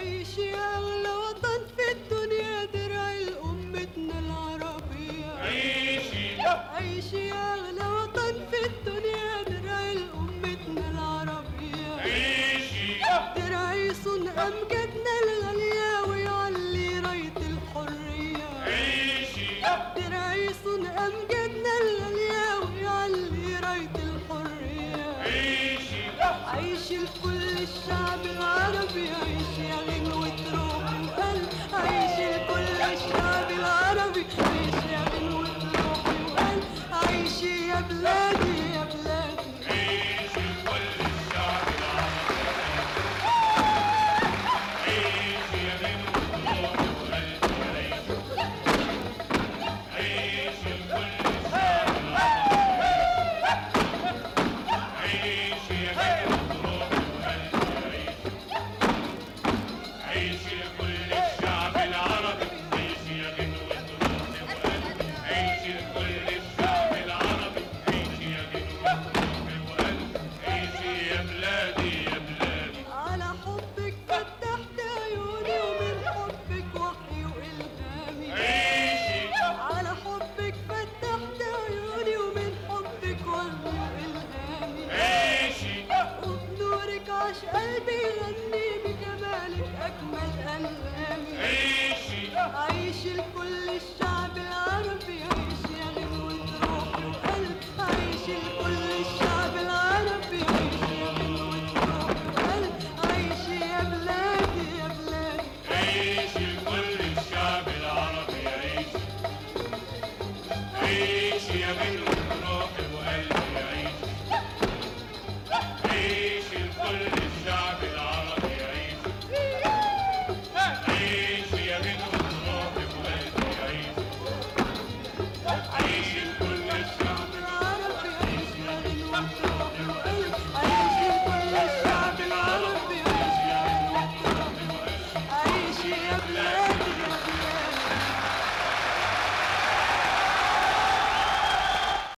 عيش يا أغلى وطن في الدنيا درع أمتنا العربية عيشي عيش يا أغلى وطن في الدنيا درع أمتنا العربية عيشي درع يصون أمجادنا الغالية ويعلي راية الحرية عيشي درع يصون أمجادنا الغالية ويعلي راية الحرية عيشي عيش لكل الشعب العربي عيش يا غنوة روح وقلب عيش لكل الشعب العربي عيش يا غنوة روح وقلب عيش يا بلادي يا بلادي عيشي كل الشعب العربي عيشي يا بنت روحي وقلبي عيشي عيشي كل الشعب العربي عيشي يا بنت روحي وقلبي عيشي عيشي لكل الشعب العربي عيشي يا بنت روحي وقلبي عيشي لكل الشعب العربي عيشي يا بنت روحي وقلبي عيشي يا بلادي يا بلادي على حبك فتحت عيوني ومن حبك وحي وإلهامي عيشي على حبك فتحت عيوني ومن حبك وحي وإلهامي عيشي وبنورك عاش قلبي يغني بجمالك أجمل أنغامي عيشي عيش لكل الشعب العربي عيش